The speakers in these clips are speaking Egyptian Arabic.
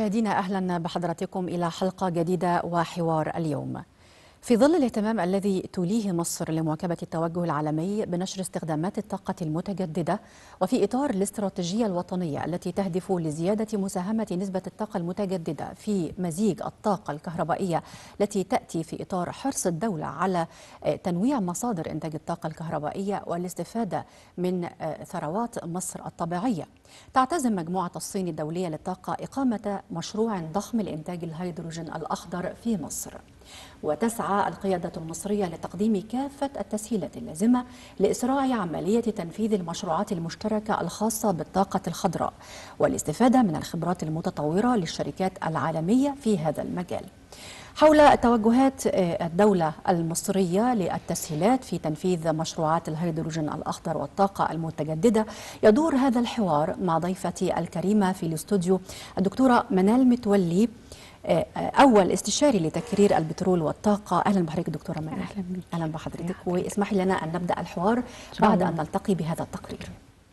مشاهدينا اهلا بحضراتكم الى حلقه جديده وحوار اليوم. في ظل الاهتمام الذي توليه مصر لمواكبه التوجه العالمي بنشر استخدامات الطاقه المتجدده وفي اطار الاستراتيجيه الوطنيه التي تهدف لزياده مساهمه نسبه الطاقه المتجدده في مزيج الطاقه الكهربائيه التي تاتي في اطار حرص الدوله على تنويع مصادر انتاج الطاقه الكهربائيه والاستفاده من ثروات مصر الطبيعيه. تعتزم مجموعه الصين الدوليه للطاقه اقامه مشروع ضخم لانتاج الهيدروجين الاخضر في مصر. وتسعى القيادة المصرية لتقديم كافة التسهيلات اللازمة لإسراع عملية تنفيذ المشروعات المشتركة الخاصة بالطاقة الخضراء والاستفادة من الخبرات المتطورة للشركات العالمية في هذا المجال. حول توجهات الدولة المصرية للتسهيلات في تنفيذ مشروعات الهيدروجين الأخضر والطاقة المتجددة يدور هذا الحوار مع ضيفتي الكريمة في الاستوديو الدكتورة منال متولي اول استشاري لتكرير البترول والطاقه اهلا بحضرتك دكتوره منال اهلا بك اهلا بحضرتك واسمحي لنا ان نبدا الحوار بعد ان نلتقي بهذا التقرير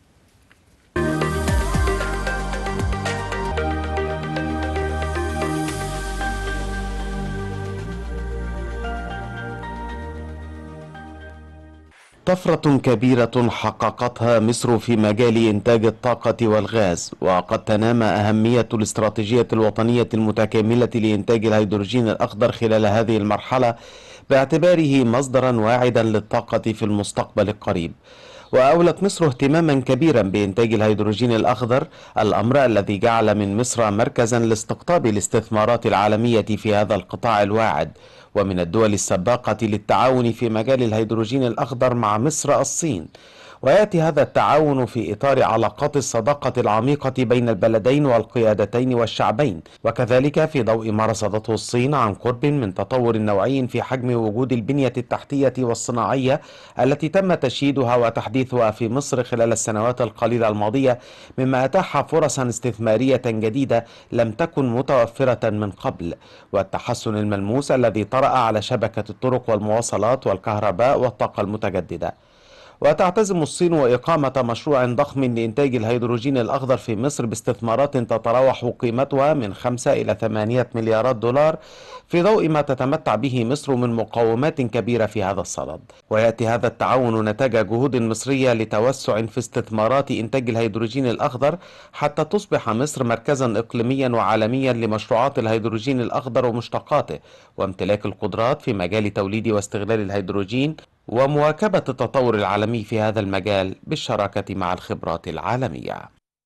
طفرة كبيرة حققتها مصر في مجال إنتاج الطاقة والغاز وقد تنام أهمية الاستراتيجية الوطنية المتكاملة لإنتاج الهيدروجين الأخضر خلال هذه المرحلة باعتباره مصدرا واعدا للطاقة في المستقبل القريب وأولت مصر اهتماما كبيرا بإنتاج الهيدروجين الأخضر الأمر الذي جعل من مصر مركزا لاستقطاب الاستثمارات العالمية في هذا القطاع الواعد ومن الدول السباقة للتعاون في مجال الهيدروجين الأخضر مع مصر الصين وياتي هذا التعاون في اطار علاقات الصداقه العميقه بين البلدين والقيادتين والشعبين وكذلك في ضوء ما رصدته الصين عن قرب من تطور نوعي في حجم وجود البنيه التحتيه والصناعيه التي تم تشييدها وتحديثها في مصر خلال السنوات القليله الماضيه مما اتاح فرصا استثماريه جديده لم تكن متوفره من قبل والتحسن الملموس الذي طرا على شبكه الطرق والمواصلات والكهرباء والطاقه المتجدده وتعتزم الصين إقامة مشروع ضخم لإنتاج الهيدروجين الأخضر في مصر باستثمارات تتراوح قيمتها من 5 إلى 8 مليارات دولار في ضوء ما تتمتع به مصر من مقومات كبيرة في هذا الصدد ويأتي هذا التعاون نتاج جهود مصرية لتوسع في استثمارات إنتاج الهيدروجين الأخضر حتى تصبح مصر مركزا إقليميا وعالميا لمشروعات الهيدروجين الأخضر ومشتقاته وامتلاك القدرات في مجال توليد واستغلال الهيدروجين ومواكبة التطور العالمي في هذا المجال بالشراكة مع الخبرات العالمية.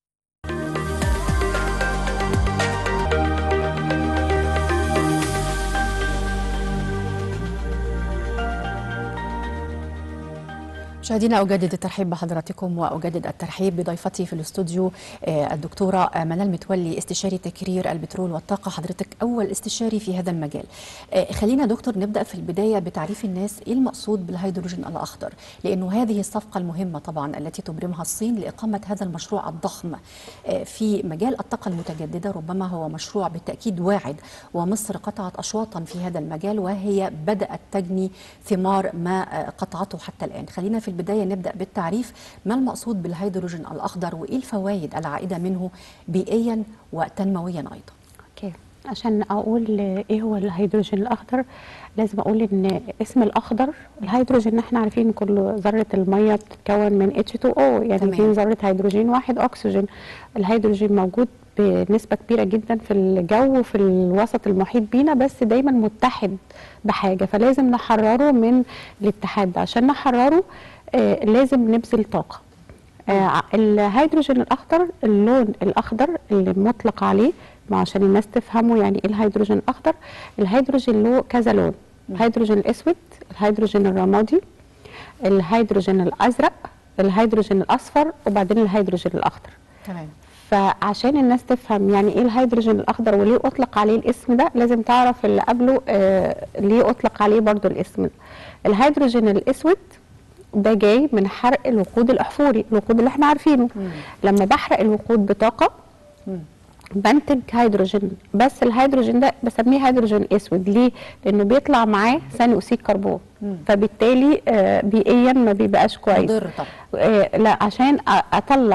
مشاهدينا أجدد الترحيب بحضراتكم وأجدد الترحيب بضيفتي في الاستوديو الدكتورة منال متولي استشاري تكرير البترول والطاقة حضرتك أول استشاري في هذا المجال خلينا دكتور نبدأ في البداية بتعريف الناس إيه المقصود بالهيدروجين الأخضر لأنه هذه الصفقة المهمة طبعا التي تبرمها الصين لإقامة هذا المشروع الضخم في مجال الطاقة المتجددة ربما هو مشروع بالتأكيد واعد ومصر قطعت أشواطا في هذا المجال وهي بدأت تجني ثمار ما قطعته حتى الآن خلينا في البداية نبدأ بالتعريف ما المقصود بالهيدروجين الأخضر وإيه الفوائد العائدة منه بيئيا وتنمويا أيضا اوكي عشان اقول ايه هو الهيدروجين الاخضر لازم اقول ان اسم الاخضر الهيدروجين احنا عارفين كل ذره الميه بتتكون من H2O يعني تمام. في ذره هيدروجين واحد اكسجين الهيدروجين موجود بنسبه كبيره جدا في الجو وفي الوسط المحيط بينا بس دايما متحد بحاجه فلازم نحرره من الاتحاد ده عشان نحرره آه لازم نبذل طاقه آه الهيدروجين الاخضر اللون الاخضر اللي مطلق عليه ما عشان الناس تفهموا يعني ايه الهيدروجين الاخضر الهيدروجين له كذا لون الهيدروجين الاسود الهيدروجين الرمادي الهيدروجين الازرق الهيدروجين الاصفر وبعدين الهيدروجين الاخضر تمام فعشان الناس تفهم يعني ايه الهيدروجين الاخضر وليه اطلق عليه الاسم ده لازم تعرف اللي قبله آه ليه اطلق عليه برضو الاسم ده الهيدروجين الاسود ده جاي من حرق الوقود الاحفوري الوقود اللي احنا عارفينه مم. لما بحرق الوقود بطاقه مم. بنتج هيدروجين بس الهيدروجين ده بسميه هيدروجين اسود ليه لانه بيطلع معاه ثاني اكسيد كربون مم. فبالتالي آه، بيئيا ما بيبقاش كويس مضر طبعا آه، لا عشان أ- اطلع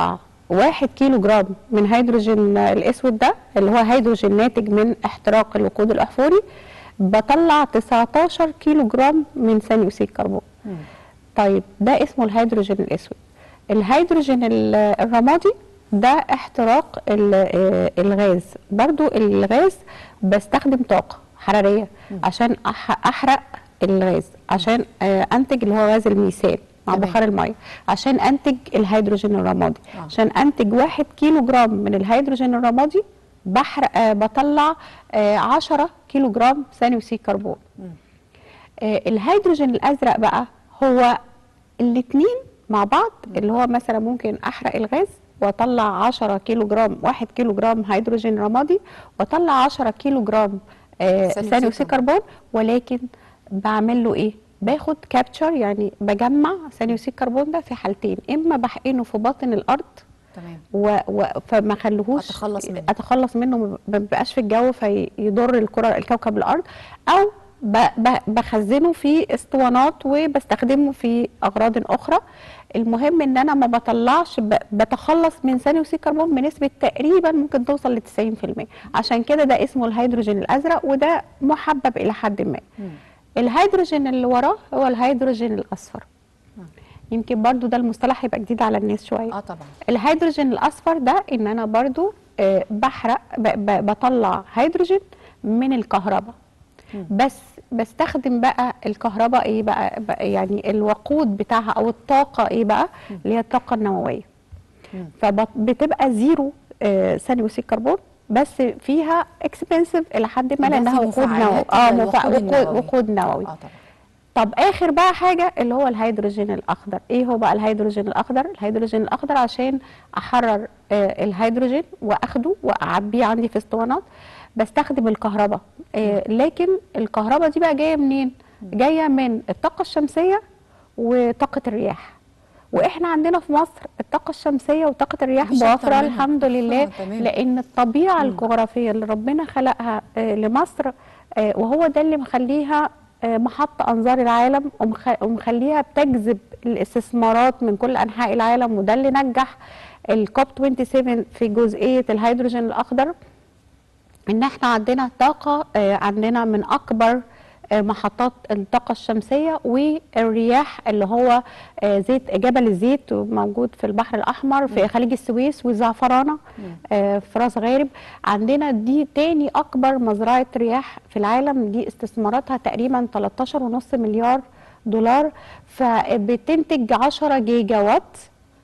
واحد كيلو جرام من هيدروجين الاسود ده اللي هو هيدروجين ناتج من احتراق الوقود الاحفوري بطلع 19 كيلو جرام من ثاني اكسيد الكربون طيب ده اسمه الهيدروجين الاسود الهيدروجين ال- الرمادي ده احتراق ال- آه، الغاز برضو الغاز بستخدم طاقة حرارية عشان أح- احرق الغاز عشان آه، انتج اللي هو غاز الميثان مع تمام. بخار الميه عشان انتج الهيدروجين الرمادي آه. عشان انتج واحد كيلو جرام من الهيدروجين الرمادي بحرق آه بطلع آه 10 كيلو جرام ثاني اكسيد كربون آه الهيدروجين الازرق بقى هو الاثنين مع بعض اللي هو مثلا ممكن احرق الغاز واطلع 10 كيلو جرام 1 كيلو جرام هيدروجين رمادي واطلع 10 كيلو جرام آه ثاني ثاني أكسيد اكسيد كربون ولكن بعمل له ايه باخد كابتشر يعني بجمع ثاني اكسيد كربون ده في حالتين اما بحقنه في باطن الارض تمام و... و... فما خليهوش أتخلص منه. اتخلص منه ما بيبقاش في الجو فيضر الكره الكوكب الارض او ب... ب... بخزنه في اسطوانات وبستخدمه في اغراض اخرى المهم ان انا ما بطلعش ب... بتخلص من ثاني اكسيد الكربون بنسبه تقريبا ممكن توصل ل 90% عشان كده ده اسمه الهيدروجين الازرق وده محبب الى حد ما الهيدروجين اللي وراه هو الهيدروجين الاصفر يمكن برضو ده المصطلح يبقى جديد على الناس شويه اه طبعا الهيدروجين الاصفر ده ان انا برضو آه، بحرق ب- ب- بطلع هيدروجين من الكهرباء بس بستخدم بقى الكهرباء ايه بقى, بقى يعني الوقود بتاعها او الطاقه ايه بقى اللي هي الطاقه النوويه فبتبقى زيرو آه، ثاني اكسيد كربون بس فيها اكسبنسيف الى حد ما ده لانها في وقود نووي مفاعلات اه الوقود مفا- وقود النووي. وقود نووي اه طبعا طب اخر بقى حاجه اللي هو الهيدروجين الاخضر ايه هو بقى الهيدروجين الاخضر الهيدروجين الاخضر عشان احرر آه الهيدروجين واخده واعبيه عندي في اسطوانات بستخدم الكهرباء آه لكن الكهرباء دي بقى جايه منين جايه من الطاقه الشمسيه وطاقه الرياح واحنا عندنا في مصر الطاقه الشمسيه وطاقه الرياح مفيش أكتر موفره منها. الحمد لله آه، تمام. لان الطبيعه الجغرافيه اللي ربنا خلقها آه، لمصر آه، وهو ده اللي مخليها آه، محط انظار العالم ومخ- ومخليها بتجذب الاستثمارات من كل انحاء العالم وده اللي نجح الكوب 27 في جزئيه الهيدروجين الاخضر ان احنا عندنا طاقه آه، عندنا من اكبر آه، محطات الطاقه الشمسيه والرياح اللي هو آه، زيت جبل الزيت موجود في البحر الاحمر في خليج السويس والزعفرانه آه، في راس غارب عندنا دي تاني اكبر مزرعه رياح في العالم دي استثماراتها تقريبا 13.5 مليار دولار فبتنتج 10 جيجا وات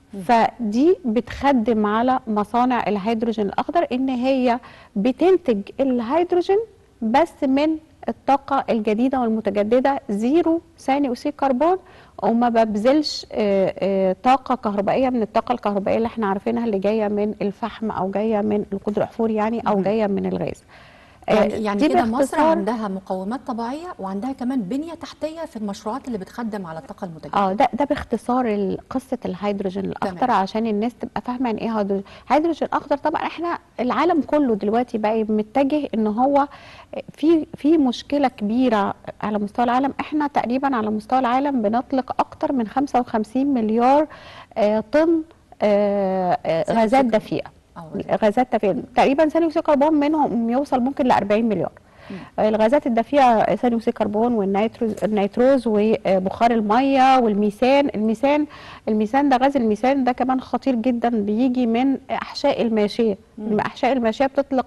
فدي بتخدم على مصانع الهيدروجين الاخضر ان هي بتنتج الهيدروجين بس من الطاقة الجديدة والمتجددة زيرو ثاني أكسيد كربون وما ببذلش آه، آه، طاقة كهربائية من الطاقة الكهربائية اللي احنا عارفينها اللي جاية من الفحم أو جاية من الوقود الأحفوري يعني أو جاية من الغاز آه، يعني, يعني دي كده مصر باختصار- عندها مقومات طبيعيه وعندها كمان بنيه تحتيه في المشروعات اللي بتخدم على الطاقه المتجدده اه ده ده باختصار ال- قصه الهيدروجين الاخضر تمام. عشان الناس تبقى فاهمه يعني ايه هيدروجين الهيدروجين الاخضر طبعا احنا العالم كله دلوقتي بقى متجه ان هو في في مشكله كبيره على مستوى العالم احنا تقريبا على مستوى العالم بنطلق اكتر من 55 مليار آه، طن آه، آه، ثاني غازات أكسيد دفيئه أو غازات دفيئه تقريبا ثاني اكسيد الكربون منهم يوصل ممكن ل 40 مليار الغازات الدفيئه ثاني اكسيد الكربون والنيتروز النيتروز وبخار الميه والميثان الميثان الميثان ده غاز الميثان ده كمان خطير جدا بيجي من احشاء الماشيه احشاء الماشيه بتطلق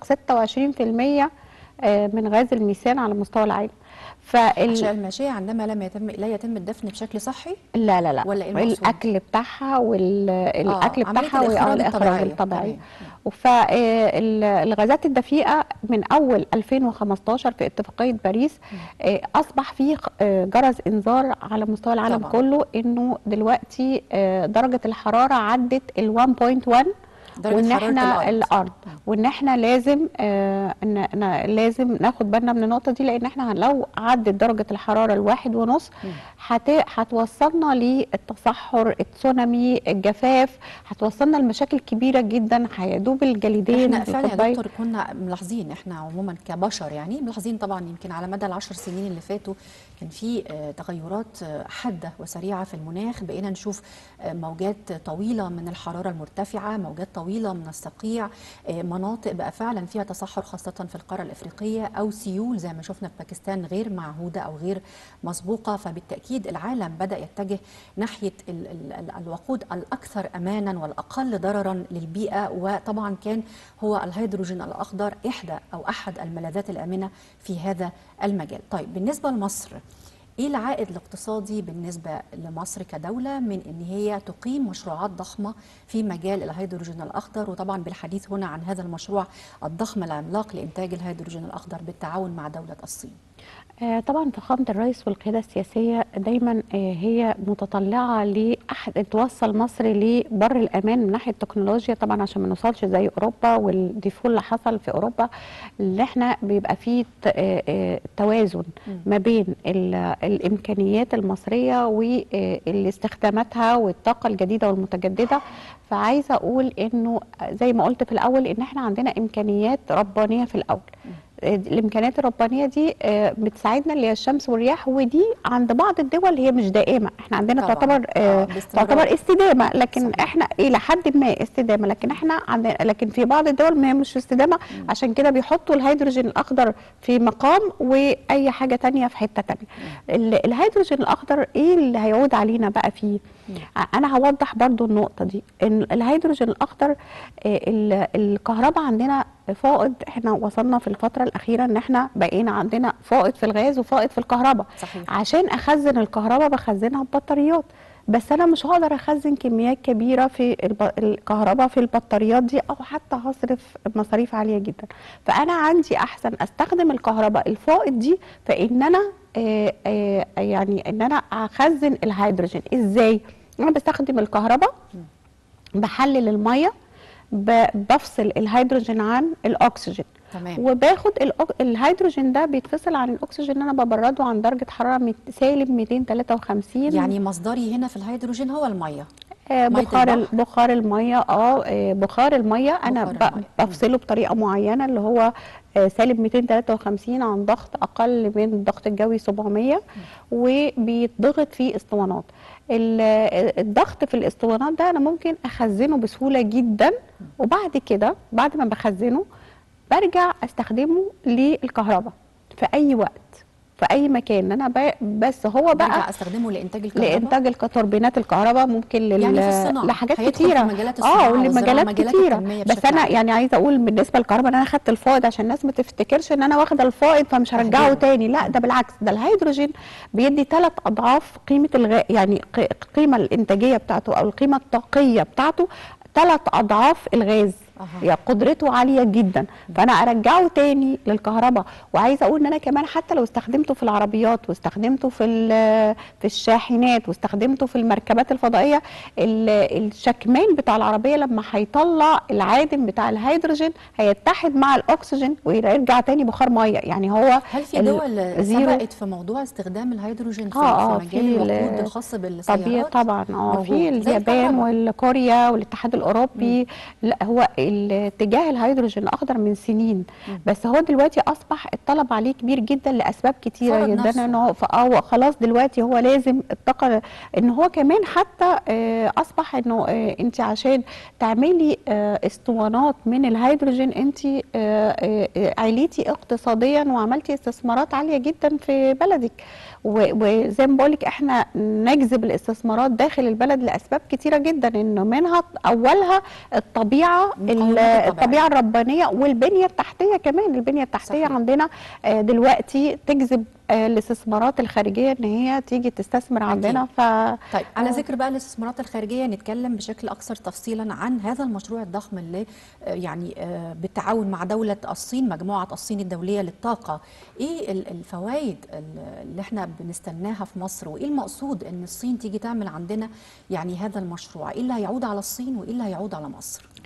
26% آه، من غاز الميثان على مستوى العالم فال... أحشاء الماشية عندما لم يتم لا يتم الدفن بشكل صحي لا لا لا ولا إيه المقصود؟ الاكل بتاعها والاكل عملية بتاعها الإخراج والاخراج الطبيعية. الطبيعي تمام. فالغازات الدفيئه من اول 2015 في اتفاقيه باريس آه، اصبح فيه آه، جرس انذار على مستوى العالم طبعاً. كله انه دلوقتي آه، درجه الحراره عدت ال 1.1 درجة وان حرارة احنا الأرض. الارض وان احنا لازم آه ان إن لازم ناخد بالنا من النقطه دي لان احنا لو عدت درجه الحراره الواحد ونص هت- هتوصلنا للتصحر التسونامي الجفاف هتوصلنا لمشاكل كبيره جدا هيدوب الجليدين احنا فعلا يا القطبين. دكتور كنا ملاحظين احنا عموما كبشر يعني ملاحظين طبعا يمكن على مدى العشر سنين اللي فاتوا كان في آه، تغيرات آه، حاده وسريعه في المناخ بقينا نشوف آه، موجات طويله من الحراره المرتفعه موجات طويله من الصقيع آه، مناطق بقى فعلا فيها تصحر خاصه في القاره الافريقيه او سيول زي ما شفنا في باكستان غير معهوده او غير مسبوقه فبالتاكيد العالم بدا يتجه ناحيه ال- ال- ال- الوقود الاكثر امانا والاقل ضررا للبيئه وطبعا كان هو الهيدروجين الاخضر احدى او احد الملاذات الامنه في هذا المجال. طيب بالنسبه لمصر ايه العائد الاقتصادي بالنسبه لمصر كدوله من ان هي تقيم مشروعات ضخمه في مجال الهيدروجين الاخضر وطبعا بالحديث هنا عن هذا المشروع الضخم العملاق لانتاج الهيدروجين الاخضر بالتعاون مع دوله الصين. آه، طبعا فخامة الرئيس والقيادة السياسية دايما آه، هي متطلعة لأحد توصل مصر لبر الأمان من ناحية التكنولوجيا طبعا عشان ما نوصلش زي أوروبا والديفول اللي حصل في أوروبا اللي احنا بيبقى فيه ت- آه، آه، توازن ما بين ال- الإمكانيات المصرية واستخداماتها والطاقة الجديدة والمتجددة فعايزة أقول إنه زي ما قلت في الأول إن احنا عندنا إمكانيات ربانية في الأول الامكانيات الربانيه دي آه، بتساعدنا اللي هي الشمس والرياح ودي عند بعض الدول هي مش دائمه احنا عندنا طبعاً. تعتبر آه، آه، باستمرار. تعتبر استدامه لكن صحيح. احنا الى حد ما استدامه لكن احنا عندنا لكن في بعض الدول ما هي مش استدامه عشان كده بيحطوا الهيدروجين الاخضر في مقام واي حاجه تانية في حته تانية ال- الهيدروجين الاخضر ايه اللي هيعود علينا بقى فيه انا هوضح برضو النقطه دي ان الهيدروجين الاخضر آه، ال- الكهرباء عندنا فائض احنا وصلنا في الفتره الاخيره ان احنا بقينا عندنا فائض في الغاز وفائض في الكهرباء صحيح. عشان اخزن الكهرباء بخزنها ببطاريات بس انا مش هقدر اخزن كميات كبيره في الب... الكهرباء في البطاريات دي او حتى هصرف مصاريف عاليه جدا فانا عندي احسن استخدم الكهرباء الفائض دي فان انا آه آه يعني ان انا اخزن الهيدروجين ازاي انا بستخدم الكهرباء بحلل الميه ب- بفصل الهيدروجين عن الاكسجين تمام. وباخد الأك... الهيدروجين ده بيتفصل عن الاكسجين انا ببرده عن درجه حراره مت... سالب 253 يعني مصدري هنا في الهيدروجين هو الميه. آه مية بخار ال- البحر. بخار الميه اه آه، بخار الميه انا بخار ب- المية. بفصله بطريقه معينه اللي هو آه، سالب 253 عن ضغط اقل من الضغط الجوي 700 وبيتضغط في اسطوانات ال- آه، الضغط في الاسطوانات ده انا ممكن اخزنه بسهوله جدا وبعد كده بعد ما بخزنه برجع استخدمه للكهرباء في اي وقت في اي مكان انا ب... بس هو بقى برجع استخدمه لانتاج الكهرباء. لانتاج التوربينات الكهرباء ممكن لل... يعني في الصناعة. لحاجات هيدخل في كتيره مجالات الصناعة اه والزراعة، ولمجالات مجالات كتيره التنمية بس بشكل انا عام. يعني عايزه اقول بالنسبه للكهرباء ان انا خدت الفائض عشان الناس ما تفتكرش ان انا واخده الفائض فمش هرجعه تحديداً. تاني لا ده بالعكس ده الهيدروجين بيدي ثلاث اضعاف قيمه الغاء يعني ق- القيمه الانتاجيه بتاعته او القيمه الطاقيه بتاعته ثلاث اضعاف الغاز أها. يعني قدرته عاليه جدا فانا ارجعه تاني للكهرباء وعايزه اقول ان انا كمان حتى لو استخدمته في العربيات واستخدمته في ال- في الشاحنات واستخدمته في المركبات الفضائيه ال- الشكمان بتاع العربيه لما هيطلع العادم بتاع الهيدروجين هيتحد مع الاكسجين ويرجع تاني بخار ميه يعني هو هل في ال- دول زيرو سبقت في موضوع استخدام الهيدروجين في, اه اه في في مجال ال- الوقود الخاص بالسيارات؟ طبيعي طبعا اه موجود. في زي اليابان الكهرباء. والكوريا والاتحاد الاوروبي لا هو الاتجاه الهيدروجين الاخضر من سنين بس هو دلوقتي اصبح الطلب عليه كبير جدا لاسباب كتيره فرض جدا نفسه. ان هو فاه خلاص دلوقتي هو لازم الطاقه ان هو كمان حتى آه، اصبح انه آه، انت عشان تعملي آه، اسطوانات من الهيدروجين انت آه، آه، آه، عليتي اقتصاديا وعملتي استثمارات عاليه جدا في بلدك و- وزي ما بقولك احنا نجذب الاستثمارات داخل البلد لاسباب كتيره جدا انه منها اولها الطبيعه ال- المقومات الطبيعية. الطبيعه الربانيه والبنيه التحتيه كمان البنيه التحتيه صحيح. عندنا آه، دلوقتي تجذب آه، الاستثمارات الخارجيه ان هي تيجي تستثمر عندنا ف طيب على آه. ذكر بقى الاستثمارات الخارجيه نتكلم بشكل اكثر تفصيلا عن هذا المشروع الضخم اللي آه، يعني آه، بالتعاون مع دوله الصين مجموعه الصين الدوليه للطاقه ايه ال- الفوائد ال- اللي احنا بنستناها في مصر وايه المقصود ان الصين تيجي تعمل عندنا يعني هذا المشروع ايه اللي هيعود على الصين وايه اللي هيعود على مصر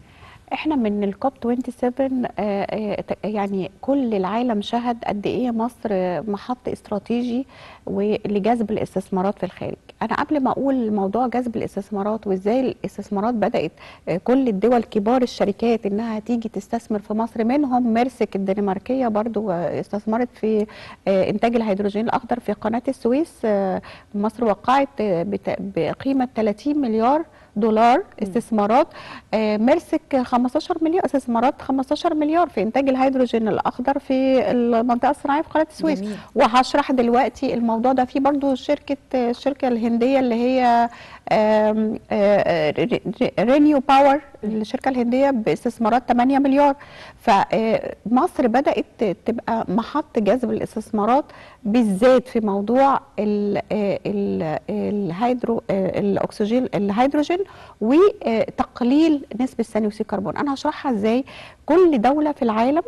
احنا من الكوب 27 آه، آه، ت- يعني كل العالم شهد قد ايه مصر آه، محط استراتيجي ولجذب الاستثمارات في الخارج انا قبل ما اقول موضوع جذب الاستثمارات وازاي الاستثمارات بدات آه، كل الدول كبار الشركات انها تيجي تستثمر في مصر منهم ميرسك الدنماركيه برضو آه، استثمرت في آه، انتاج الهيدروجين الاخضر في قناه السويس آه، مصر وقعت آه، بت- بقيمه 30 مليار دولار استثمارات آه، ميرسك 15 مليار استثمارات 15 مليار في انتاج الهيدروجين الاخضر في المنطقه الصناعيه في قناه السويس جميل. وهشرح دلوقتي الموضوع ده في برضو شركه الشركه الهنديه اللي هي آم، آه، ري- ري- رينيو باور الشركه الهنديه باستثمارات 8 مليار فمصر بدات تبقى محط جذب الاستثمارات بالذات في موضوع ال- آه، ال- الهيدرو آه، الاكسجين الهيدروجين وتقليل نسبه ثاني اكسيد الكربون انا هشرحها ازاي كل دوله في العالم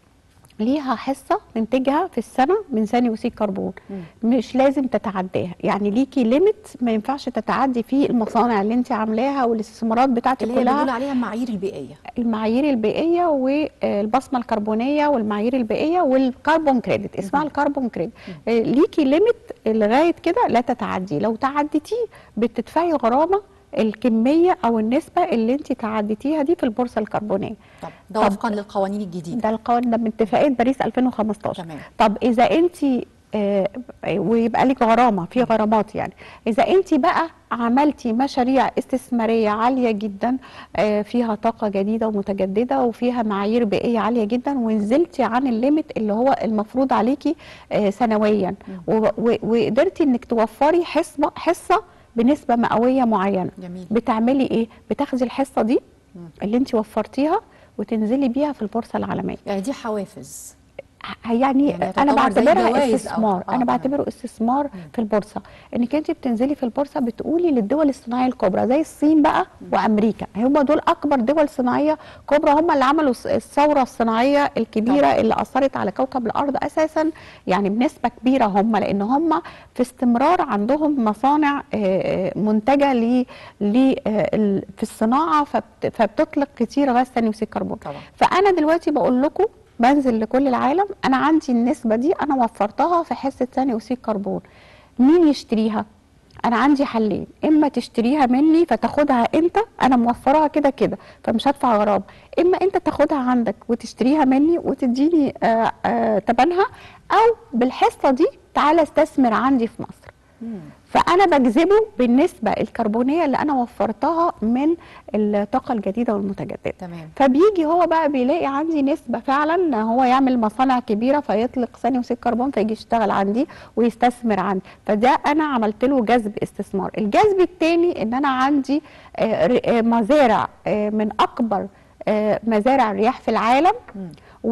ليها حصه تنتجها في السنه من ثاني اكسيد كربون مش لازم تتعداها يعني ليكي ليميت ما ينفعش تتعدي فيه المصانع اللي انت عاملاها والاستثمارات بتاعتك اللي هي بنقول كلها عليها المعايير البيئيه المعايير البيئيه والبصمه الكربونيه والمعايير البيئيه والكربون كريدت اسمها الكربون كريدت آه، ليكي ليميت لغايه كده لا تتعدي لو تعديتيه بتدفعي غرامه الكميه او النسبه اللي انت تعديتيها دي في البورصه الكربونيه طب ده طب- وفقا للقوانين الجديده ده القانون ده من اتفاقيه باريس 2015 تمام. طب اذا انت آه، ويبقى لك غرامه في غرامات يعني اذا انت بقى عملتي مشاريع استثماريه عاليه جدا آه، فيها طاقه جديده ومتجدده وفيها معايير بيئيه عاليه جدا ونزلتي عن الليميت اللي هو المفروض عليكي آه، سنويا و- و- وقدرتي انك توفري حصه حصه بنسبه مئويه معينه جميل بتعملي ايه بتاخدي الحصه دي اللي انت وفرتيها وتنزلي بيها في البورصه العالميه يعني دي حوافز ه- يعني, يعني انا تعتبر زي بعتبرها جوائز أو- استثمار آه، انا تمام. بعتبره استثمار في البورصه انك انت بتنزلي في البورصه بتقولي للدول الصناعيه الكبرى زي الصين بقى وامريكا هم دول اكبر دول صناعيه كبرى هم اللي عملوا الس- الثوره الصناعيه الكبيره طبعا. اللي اثرت على كوكب الارض اساسا يعني بنسبه كبيره هم لان هم في استمرار عندهم مصانع آه، آه، منتجه ل ل- آه، ال- في الصناعه فبت- فبتطلق كتير غاز ثاني اكسيد الكربون طبعا فانا دلوقتي بقول لكم بنزل لكل العالم انا عندي النسبه دي انا وفرتها في حصه ثاني اكسيد كربون مين يشتريها انا عندي حلين اما تشتريها مني فتاخدها انت انا موفراها كده كده فمش هدفع غرامه اما انت تاخدها عندك وتشتريها مني وتديني آه آه تمنها او بالحصه دي تعالى استثمر عندي في مصر مم. فانا بجذبه بالنسبه الكربونيه اللي انا وفرتها من الطاقه الجديده والمتجدده تمام فبيجي هو بقى بيلاقي عندي نسبة فعلا هو يعمل مصانع كبيرة فيطلق ثاني أكسيد كربون فيجي يشتغل عندي ويستثمر عندي فده أنا عملت له جذب استثمار الجذب الثاني إن أنا عندي آه، ر- آه، مزارع آه، من أكبر آه، مزارع الرياح في العالم مم.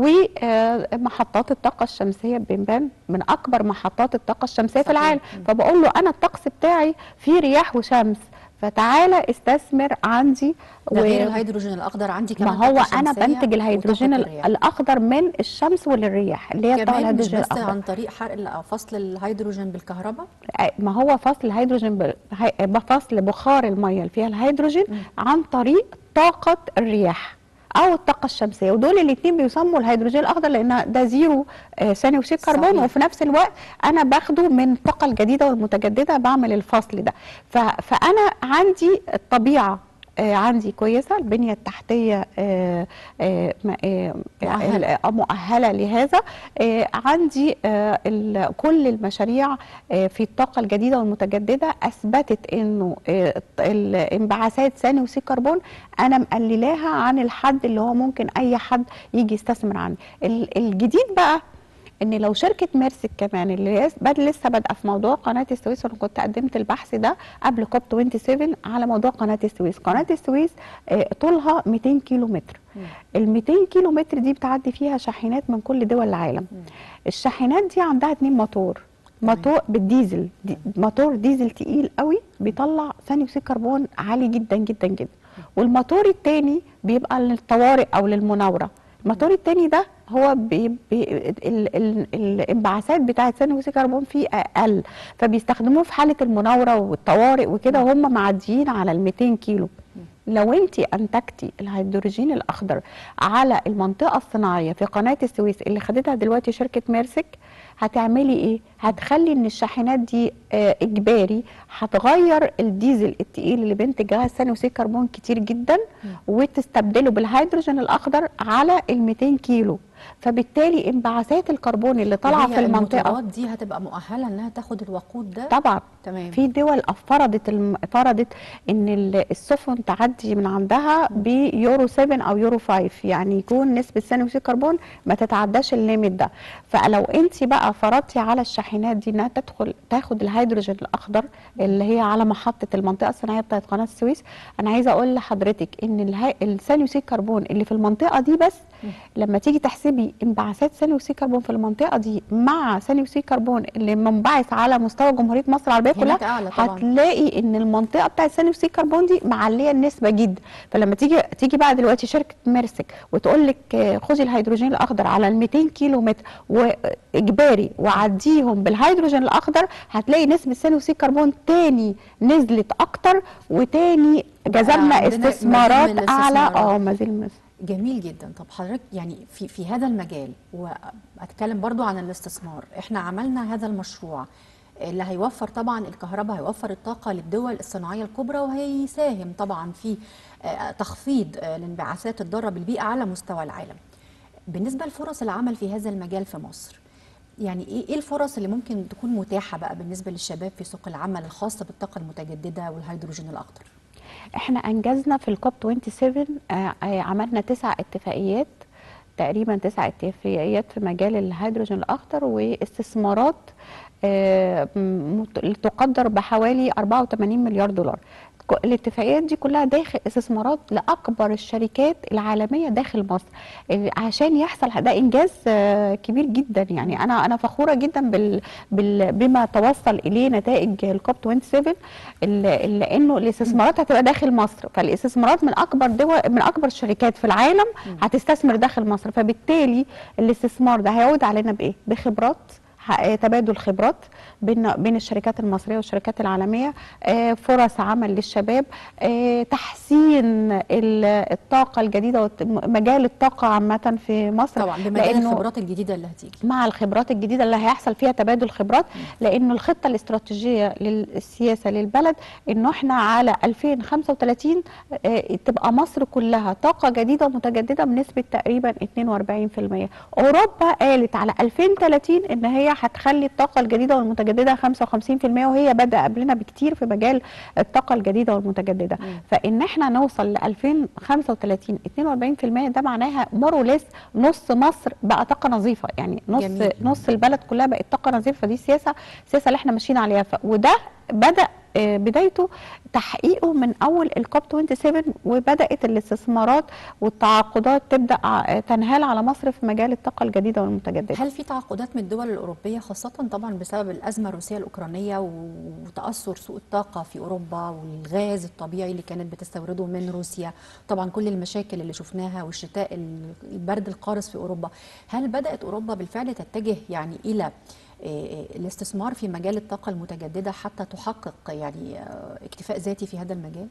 ومحطات الطاقة الشمسية بنبان من أكبر محطات الطاقة الشمسية في صحيح. العالم مم. فبقول له أنا الطقس بتاعي فيه رياح وشمس فتعالى استثمر عندي ده غير الهيدروجين الاخضر عندي كمان ما هو طاقة انا شمسية بنتج الهيدروجين وطاقة ال- الرياح. الاخضر من الشمس والرياح اللي هي طاقه كمان مش الهيدروجين بس الاخضر عن طريق حرق ال- أو فصل الهيدروجين بالكهرباء ما هو فصل الهيدروجين بال- هي- فصل بخار الميه اللي فيها الهيدروجين عن طريق طاقه الرياح او الطاقه الشمسيه ودول الاثنين بيسموا الهيدروجين الاخضر لان ده زيرو آه، ثاني اكسيد كربون صحيح. وفي نفس الوقت انا باخده من الطاقه الجديده والمتجدده بعمل الفصل ده ف- فانا عندي الطبيعه آه، عندي كويسه البنيه التحتيه آه، آه، م- آه، مؤهلة. آه، مؤهله لهذا آه، عندي آه، ال- كل المشاريع آه، في الطاقه الجديده والمتجدده اثبتت انه آه، الانبعاثات ثاني اكسيد كربون انا مقللاها عن الحد اللي هو ممكن اي حد يجي يستثمر عندي ال- الجديد بقى ان لو شركه ميرسك كمان اللي هي بد لسه بادئه في موضوع قناه السويس وانا كنت قدمت البحث ده قبل كوب 27 على موضوع قناه السويس قناه السويس آه، طولها 200 كيلو متر ال 200 كيلو متر دي بتعدي فيها شاحنات من كل دول العالم الشاحنات دي عندها اتنين موتور تمام. موتور بالديزل دي موتور ديزل تقيل قوي بيطلع ثاني اكسيد كربون عالي جدا جدا جدا والموتور التاني بيبقى للطوارئ او للمناوره الموتور التاني ده هو بي بي ال ال الانبعاثات بتاعه ثاني اكسيد الكربون فيه اقل فبيستخدموه في حاله المناوره والطوارئ وكده وهم معديين على ال 200 كيلو لو انت انتجتي الهيدروجين الاخضر على المنطقه الصناعيه في قناه السويس اللي خدتها دلوقتي شركه ميرسك هتعملي ايه هتخلي ان الشاحنات دي آه اجباري هتغير الديزل التقيل اللي بينتج غاز ثاني اكسيد كربون كتير جدا وتستبدله بالهيدروجين الاخضر على ال 200 كيلو فبالتالي انبعاثات الكربون اللي طالعه وهي في المنطقه المنطقات دي هتبقى مؤهله انها تاخد الوقود ده طبعا تمام في دول فرضت الم... فرضت ان ال- السفن تعدي من عندها بيورو 7 او يورو 5 يعني يكون نسبه ثاني اكسيد الكربون ما تتعداش الليميت ده فلو انت بقى فرضتي على الشاحنات دي انها تدخل تاخد الهيدروجين الاخضر اللي هي على محطه المنطقه الصناعيه بتاعت قناه السويس انا عايزه اقول لحضرتك ان الهي... الثاني اكسيد الكربون اللي في المنطقه دي بس لما تيجي تحسبي انبعاثات ثاني اكسيد الكربون في المنطقه دي مع ثاني اكسيد الكربون اللي منبعث على مستوى جمهوريه مصر العربيه كلها هناك أعلى طبعاً. هتلاقي ان المنطقه بتاعت ثاني اكسيد الكربون دي معليه النسبه جدا فلما تيجي تيجي بقى دلوقتي شركه ميرسك وتقول لك آه، خذي الهيدروجين الاخضر على ال 200 كيلو متر واجباري وعديهم بالهيدروجين الاخضر هتلاقي نسبه ثاني اكسيد الكربون تاني نزلت اكتر وتاني جذبنا عندنا مزيد من استثمارات اعلى الاستثمارات. اه مزيد من جميل جدا طب حضرتك يعني في في هذا المجال واتكلم برضو عن الاستثمار احنا عملنا هذا المشروع اللي هيوفر طبعا الكهرباء هيوفر الطاقة للدول الصناعية الكبرى وهيساهم طبعا في آه، تخفيض آه، الانبعاثات الضارة بالبيئة على مستوى العالم بالنسبة لفرص العمل في هذا المجال في مصر يعني ايه ايه الفرص اللي ممكن تكون متاحة بقى بالنسبة للشباب في سوق العمل الخاصة بالطاقة المتجددة والهيدروجين الأخضر احنا انجزنا في الكوب 27 آه، آه، عملنا تسع اتفاقيات تقريبا تسع اتفاقيات في مجال الهيدروجين الاخضر واستثمارات آه، م- تقدر بحوالي 84 مليار دولار ك- الاتفاقيات دي كلها داخل استثمارات لاكبر الشركات العالميه داخل مصر ال- عشان يحصل ده انجاز آه، كبير جدا يعني انا انا فخوره جدا بال بال بما توصل اليه نتائج الكوب 27 ال- لانه الاستثمارات هتبقى داخل مصر فالاستثمارات من اكبر دول من اكبر الشركات في العالم هتستثمر داخل مصر فبالتالي الاستثمار ده هيعود علينا بايه بخبرات ح- تبادل خبرات بين بين الشركات المصريه والشركات العالميه آه، فرص عمل للشباب آه، تحسين ال- الطاقه الجديده والت- مجال الطاقه عامه في مصر طبعا بمجال لأنه الخبرات الجديدة اللي هتيجي مع الخبرات الجديده اللي هيحصل فيها تبادل خبرات لانه الخطه الاستراتيجيه للسياسه للبلد انه احنا على 2035 آه، تبقى مصر كلها طاقه جديده ومتجدده بنسبه تقريبا 42% اوروبا قالت على 2030 ان هي هتخلي الطاقه الجديده والمتجدده 55% وهي بدا قبلنا بكتير في مجال الطاقه الجديده والمتجدده فان احنا نوصل ل 2035 42% ده معناها موروليس نص مصر بقى طاقه نظيفه يعني نص جميل. نص البلد كلها بقت طاقه نظيفه فدي سياسه السياسه اللي احنا ماشيين عليها ف- وده بدا آه، بدايته تحقيقه من اول الكوب 27 وبدات الاستثمارات والتعاقدات تبدا ع- تنهال على مصر في مجال الطاقه الجديده والمتجدده هل في تعاقدات من الدول الأوروبية خاصة طبعا بسبب الأزمة الروسية الأوكرانية وتأثر سوق الطاقة في أوروبا والغاز الطبيعي اللي كانت بتستورده من روسيا طبعا كل المشاكل اللي شفناها والشتاء ال- البرد القارس في أوروبا هل بدأت أوروبا بالفعل تتجه يعني إلى آه، الاستثمار في مجال الطاقة المتجددة حتى تحقق يعني آه، اكتفاء ذاتي في هذا المجال؟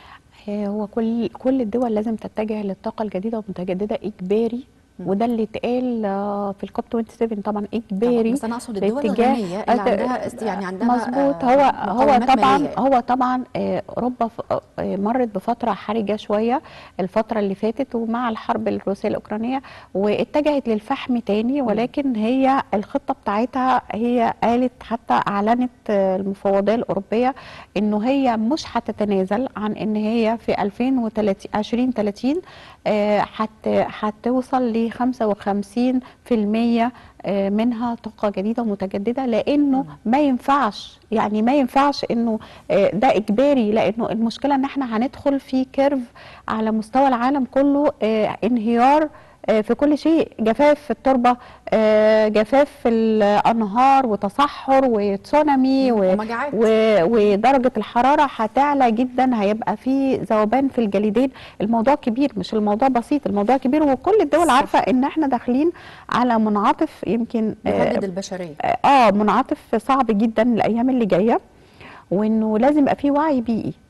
آه، هو كل كل الدول لازم تتجه للطاقه الجديده والمتجدده اجباري وده اللي اتقال آه، في الكوب 27 طبعا اجباري طبعاً، بس أنا أقصد الدول باتجاه- الغنية اللي أت- عندها است- يعني عندها مظبوط آه، هو هو مقومات طبعا مالية. هو طبعا آه، اوروبا ف- آه، مرت بفتره حرجه شويه الفتره اللي فاتت ومع الحرب الروسيه الاوكرانيه واتجهت للفحم تاني ولكن هي الخطه بتاعتها هي قالت حتى اعلنت آه، المفوضيه الاوروبيه انه هي مش هتتنازل عن ان هي في 2030 2030 آه، هت هتوصل ل 55% آه، منها طاقه جديده ومتجدده لانه ما ينفعش يعني ما ينفعش انه آه، ده اجباري لانه المشكله ان احنا هندخل في كيرف على مستوى العالم كله آه، انهيار آه، في كل شيء جفاف في التربه آه، جفاف في الانهار وتصحر وتسونامي و- ومجاعات. و- ودرجه الحراره هتعلى جدا هيبقى في ذوبان في الجليدين الموضوع كبير مش الموضوع بسيط الموضوع كبير وكل الدول صح. عارفه ان احنا داخلين على منعطف يمكن آه، يهدد البشرية اه منعطف صعب جدا الايام اللي جايه وانه لازم يبقى في وعي بيئي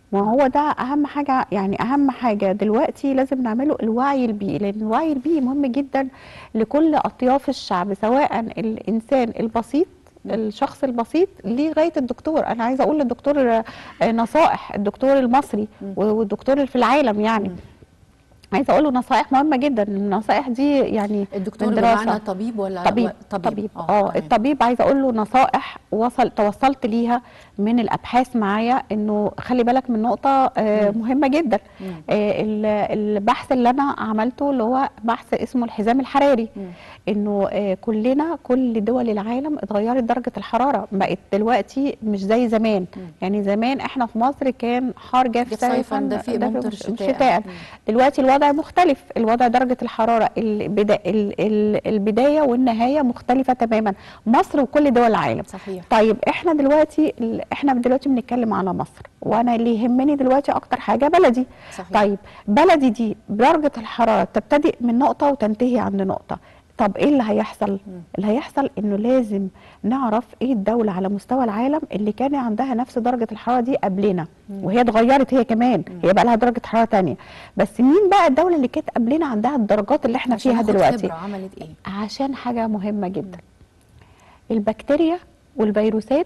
ما هو ده اهم حاجه يعني اهم حاجه دلوقتي لازم نعمله الوعي البيئي لان الوعي البيئي مهم جدا لكل اطياف الشعب سواء الانسان البسيط الشخص البسيط لغايه الدكتور انا عايزه اقول للدكتور آه، نصائح الدكتور المصري والدكتور اللي في العالم يعني عايزه اقول له نصائح مهمه جدا النصائح دي يعني الدكتور من دراسة. بمعنى طبيب ولا طبيب طبيب, طبيب اه تمام. الطبيب عايزه اقول له نصائح وصل توصلت ليها من الابحاث معايا انه خلي بالك من نقطه آه مهمه جدا آه ال- البحث اللي انا عملته اللي هو بحث اسمه الحزام الحراري انه آه كلنا كل دول العالم اتغيرت درجه الحراره بقت دلوقتي مش زي زمان يعني زمان احنا في مصر كان حار جاف جاف صيفاً، صيفا دفيء دافئ ممطر مش- شتاء. شتاء مم. دلوقتي الوضع مختلف الوضع درجة الحرارة البدا... ال- ال- البداية والنهاية مختلفة تماما مصر وكل دول العالم صحيح طيب احنا دلوقتي ال- احنا دلوقتي بنتكلم على مصر وانا اللي يهمني دلوقتي اكتر حاجة بلدي صحيح. طيب بلدي دي درجة الحرارة تبتدئ من نقطة وتنتهي عند نقطة طب ايه اللي هيحصل اللي هيحصل انه لازم نعرف ايه الدولة على مستوى العالم اللي كان عندها نفس درجة الحرارة دي قبلنا وهي اتغيرت هي كمان هي بقى لها درجة حرارة تانية بس مين بقى الدولة اللي كانت قبلنا عندها الدرجات اللي احنا عشان فيها ناخد دلوقتي خبرة عملت ايه عشان حاجة مهمة جدا البكتيريا والفيروسات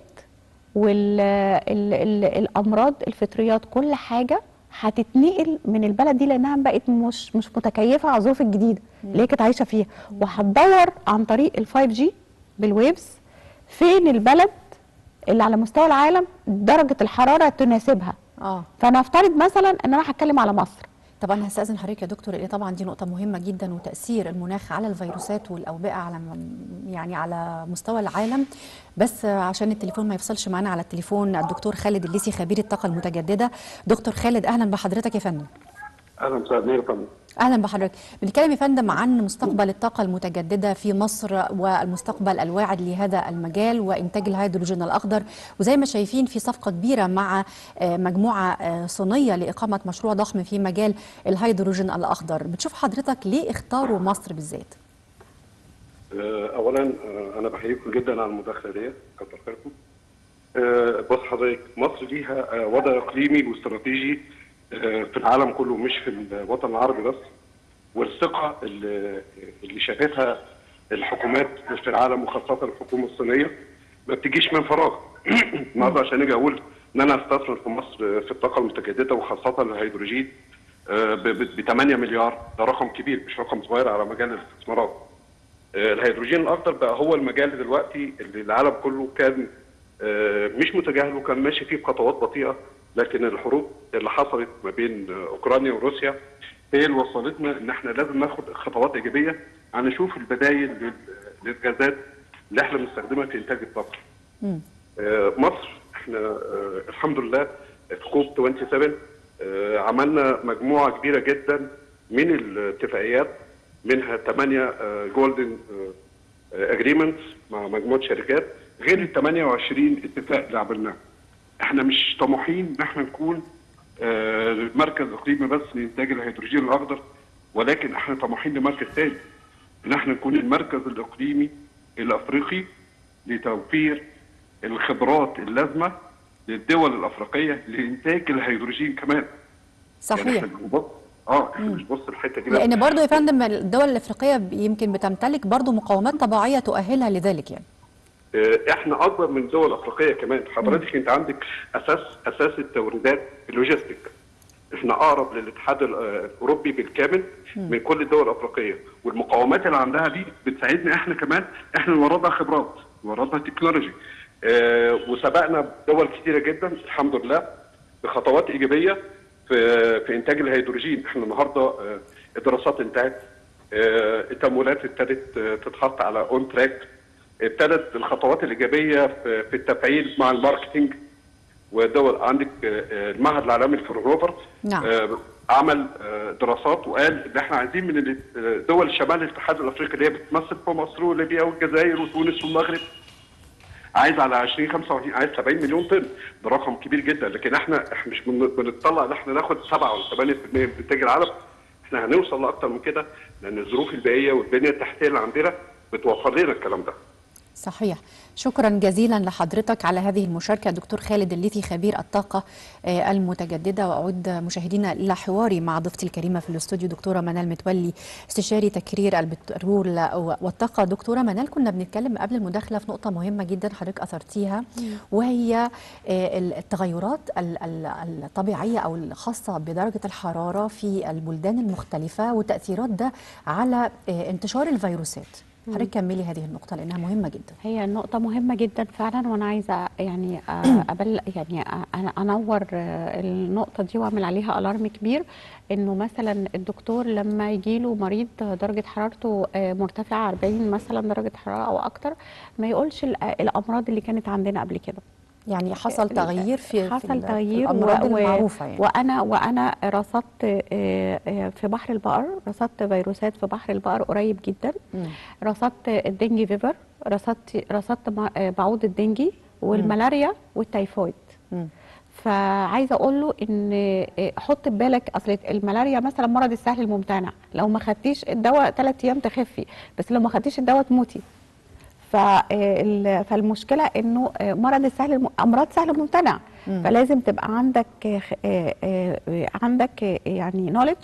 والأمراض الفطريات كل حاجة هتتنقل من البلد دي لانها بقت مش مش متكيفه على الظروف الجديده اللي هي كانت عايشه فيها وهتدور عن طريق ال 5 جي بالويفز فين البلد اللي على مستوى العالم درجه الحراره تناسبها اه فنفترض مثلا ان انا هتكلم على مصر طبعا هستأذن حضرتك يا دكتور لان طبعا دي نقطة مهمة جدا وتأثير المناخ على الفيروسات والأوبئة على م- يعني على مستوى العالم بس عشان التليفون ما يفصلش معانا على التليفون الدكتور خالد الليسي خبير الطاقة المتجددة دكتور خالد أهلا بحضرتك يا فندم اهلا مساء الخير يا فندم اهلا بحضرتك بنتكلم يا فندم عن مستقبل الطاقه المتجدده في مصر والمستقبل الواعد لهذا المجال وانتاج الهيدروجين الاخضر وزي ما شايفين في صفقه كبيره مع آه، مجموعه آه، صينيه لاقامه مشروع ضخم في مجال الهيدروجين الاخضر بتشوف حضرتك ليه اختاروا مصر بالذات آه، اولا آه، انا بحييكم جدا على المداخله ديت كتر خيركم آه، بص حضرتك مصر ليها آه، وضع اقليمي واستراتيجي آه، في العالم كله مش في الوطن العربي بس والثقه اللي اللي شافتها الحكومات في العالم وخاصه الحكومه الصينيه ما بتجيش من فراغ النهارده عشان اجي اقول ان انا استثمر في مصر في الطاقه المتجدده وخاصه الهيدروجين ب 8 مليار ده رقم كبير مش رقم صغير على مجال الاستثمارات آه، الهيدروجين الاخضر بقى هو المجال دلوقتي اللي العالم كله كان آه، مش متجاهل وكان ماشي فيه بخطوات بطيئه لكن الحروب اللي حصلت ما بين آه، اوكرانيا وروسيا هي اللي وصلتنا ان احنا لازم ناخد خطوات ايجابيه عن نشوف البدايل لل- للغازات اللي احنا بنستخدمها في انتاج الطاقه. آه، مصر احنا آه، الحمد لله في كوب 27 آه، عملنا مجموعه كبيره جدا من الاتفاقيات منها 8 جولدن اجريمنتس مع مجموعه شركات غير ال 28 اتفاق اللي عملناه. احنا مش طموحين ان احنا نكون آه، مركز اقليمي بس لانتاج الهيدروجين الاخضر ولكن احنا طموحين لمركز ثاني ان احنا نكون المركز الاقليمي الافريقي لتوفير الخبرات اللازمه للدول الافريقيه لانتاج الهيدروجين كمان يعني صحيح احنا بنبص اه احنا مش بص الحته دي لا. لان برضو يا فندم الدول الافريقيه يمكن بتمتلك برضو مقومات طبيعيه تؤهلها لذلك يعني آه، احنا اكبر من دول افريقيه كمان حضرتك انت عندك اساس اساس التوريدات اللوجيستيك احنا اقرب للاتحاد ال- آه، الاوروبي بالكامل من كل الدول الافريقيه والمقاومات اللي عندها دي بتساعدنا احنا كمان احنا نوردها خبرات نوردها تكنولوجي اه وسبقنا دول كتيره جدا الحمد لله بخطوات ايجابيه في في انتاج الهيدروجين احنا النهارده آه، الدراسات انتهت آه، التمويلات ابتدت آه، تتحط على اون تراك ابتدت الخطوات الايجابيه في في التفعيل مع الماركتينج ودول عندك آه، آه، المعهد العالمي للفرنوفر نعم. آه، عمل آه، دراسات وقال ان احنا عايزين من ال- آه، دول شمال الاتحاد الافريقي اللي هي بتمثل في مصر وليبيا والجزائر وتونس والمغرب عايز على 20 25 عايز 70 مليون طن ده رقم كبير جدا لكن احنا احنا مش بن- بنطلع ان احنا ناخد 7 ولا 8% من انتاج العالم احنا هنوصل لاكتر من كده لان الظروف البيئيه والبنيه التحتيه اللي عندنا بتوفر لنا الكلام ده صحيح شكرا جزيلا لحضرتك على هذه المشاركة دكتور خالد الليثي خبير الطاقة آه، المتجددة وأعود مشاهدينا إلى حواري مع ضيفتي الكريمة في الاستوديو دكتورة منال متولي استشاري تكرير البترول والطاقة دكتورة منال كنا بنتكلم قبل المداخلة في نقطة مهمة جدا حضرتك أثرتيها وهي آه، التغيرات ال- ال- الطبيعية أو الخاصة بدرجة الحرارة في البلدان المختلفة وتأثيرات ده على آه، انتشار الفيروسات حضرتك كملي هذه النقطة لأنها مهمة جدا هي النقطة مهمة جدا فعلا وأنا عايزة يعني أ- أبل يعني أ- أنا أنور آه، النقطة دي وأعمل عليها ألارم كبير إنه مثلا الدكتور لما يجيله مريض درجة حرارته آه، مرتفعة 40 مثلا درجة حرارة أو أكتر ما يقولش الأ- الأمراض اللي كانت عندنا قبل كده يعني حصل تغيير في في حصل ال- تغيير في الأمراض و- و- المعروفة يعني وانا وانا رصدت آه، آه، في بحر البقر رصدت فيروسات في بحر البقر قريب جدا مم. رصدت الدنجي فيفر رصدت رصدت مع- آه، بعوض الدنجي والملاريا والتيفويد مم. فعايزه اقول له ان آه، حط في بالك اصل الملاريا مثلا مرض السهل الممتنع لو ما خدتيش الدواء ثلاث ايام تخفي بس لو ما خدتيش الدواء تموتي فال- فالمشكله انه آه، مرض السهل الم... امراض سهل ممتنع فلازم تبقى عندك آه، خ- آه، آه، عندك آه، يعني نوليدج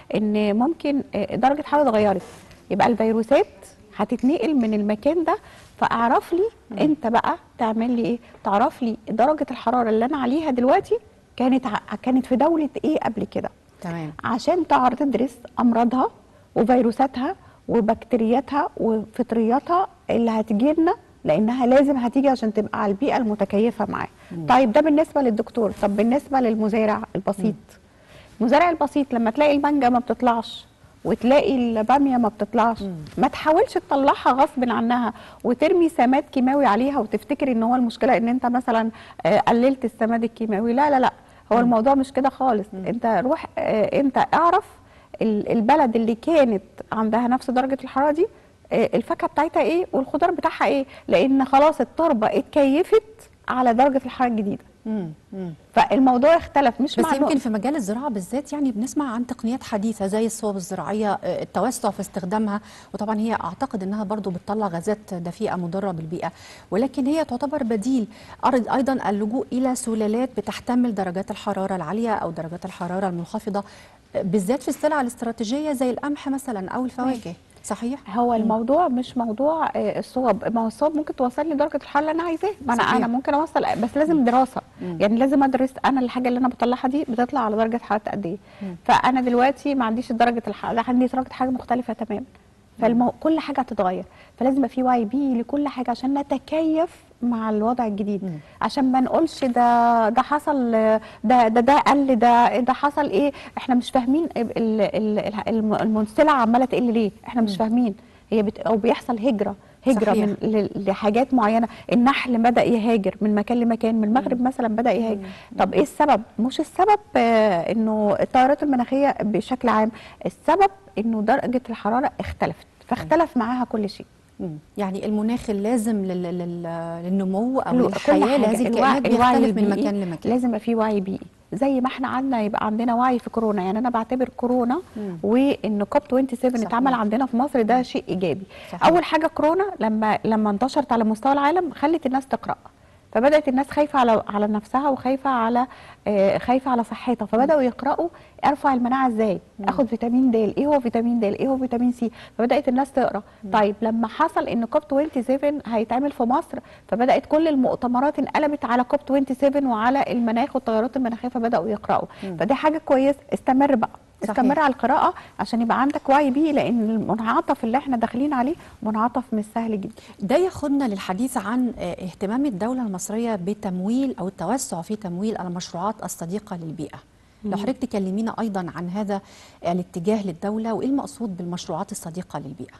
ان ممكن آه، درجه حراره اتغيرت يبقى الفيروسات هتتنقل من المكان ده فاعرف لي انت بقى تعمل لي ايه تعرف لي درجه الحراره اللي انا عليها دلوقتي كانت ع- كانت في دوله ايه قبل كده تمام عشان تعرف تدرس امراضها وفيروساتها وبكتيرياتها وفطرياتها اللي هتجي لنا لانها لازم هتيجي عشان تبقى على البيئه المتكيفه معاه طيب ده بالنسبه للدكتور طب بالنسبه للمزارع البسيط المزارع البسيط لما تلاقي المانجا ما بتطلعش وتلاقي الباميه ما بتطلعش ما تحاولش تطلعها غصب عنها وترمي سماد كيماوي عليها وتفتكر ان هو المشكله ان انت مثلا آه، قللت السماد الكيماوي لا لا لا هو الموضوع مش كده خالص انت روح آه، انت اعرف ال- البلد اللي كانت عندها نفس درجه الحراره دي آه، الفاكهه بتاعتها ايه والخضار بتاعها ايه لان خلاص التربه اتكيفت على درجه الحراره الجديده مم. مم. فالموضوع اختلف مش بس مع يمكن في مجال الزراعة بالذات يعني بنسمع عن تقنيات حديثة زي الصوب الزراعية آه، التوسع في استخدامها وطبعا هي أعتقد أنها برضو بتطلع غازات دفيئة مضرة بالبيئة ولكن هي تعتبر بديل أرد أيضا اللجوء إلى سلالات بتحتمل درجات الحرارة العالية أو درجات الحرارة المنخفضة آه، بالذات في السلع الاستراتيجية زي القمح مثلا أو الفواكه صحيح؟ هو الموضوع مش موضوع آه، الصوب ما هو الصوب ممكن توصل لي درجه الحراره اللي انا عايزاها ما انا صحيح. انا ممكن اوصل بس لازم دراسه يعني لازم ادرس انا الحاجه اللي انا بطلعها دي بتطلع على درجه حراره قد ايه فانا دلوقتي ما عنديش درجه الحراره لا، عندي درجه حراره مختلفه تماما فالمو... كل حاجه هتتغير فلازم يبقى في واي بي لكل حاجه عشان نتكيف مع الوضع الجديد عشان ما نقولش ده ده حصل آه، ده ده ده قل ده ده حصل ايه احنا مش فاهمين ال- ال- ال- الم- المنسلة عماله تقل ليه احنا مش فاهمين هي بت... او بيحصل هجره هجره صحيح. من ل- لحاجات معينه النحل بدا يهاجر من مكان لمكان من المغرب مثلا بدا يهاجر طب ايه السبب مش السبب آه انه التيارات المناخيه بشكل عام السبب انه درجه الحراره اختلفت فاختلف معاها كل شيء مم. يعني المناخ اللازم لل... لل... للنمو أو كل للحياة حاجة. لهذه الوعي- الكائنات الوعي بيختلف من البيئي مكان لمكان لازم يبقى في وعي بيئي زي ما احنا قعدنا يبقى عندنا وعي في كورونا يعني انا بعتبر كورونا مم. وان كوب 27 صحيح. اتعمل عندنا في مصر ده شيء ايجابي صحيح. اول حاجه كورونا لما لما انتشرت على مستوى العالم خلت الناس تقرا فبدات الناس خايفه على على نفسها وخايفه على آه خايفه على صحتها فبداوا يقراوا ارفع المناعه ازاي اخد فيتامين د ايه هو فيتامين د ايه هو فيتامين سي فبدات الناس تقرا طيب لما حصل ان كوب 27 هيتعمل في مصر فبدات كل المؤتمرات انقلبت على كوب 27 وعلى المناخ والتغيرات المناخيه فبداوا يقراوا فدي حاجه كويسه استمر بقى صحيح. استمر على القراءه عشان يبقى عندك وعي بيه لان المنعطف اللي احنا داخلين عليه منعطف مش سهل جدا ده ياخدنا للحديث عن آه، اهتمام الدولة المصرية بتمويل أو التوسع في تمويل المشروعات الصديقة للبيئة لو حضرتك تكلمينا أيضا عن هذا الاتجاه للدولة وإيه المقصود بالمشروعات الصديقة للبيئة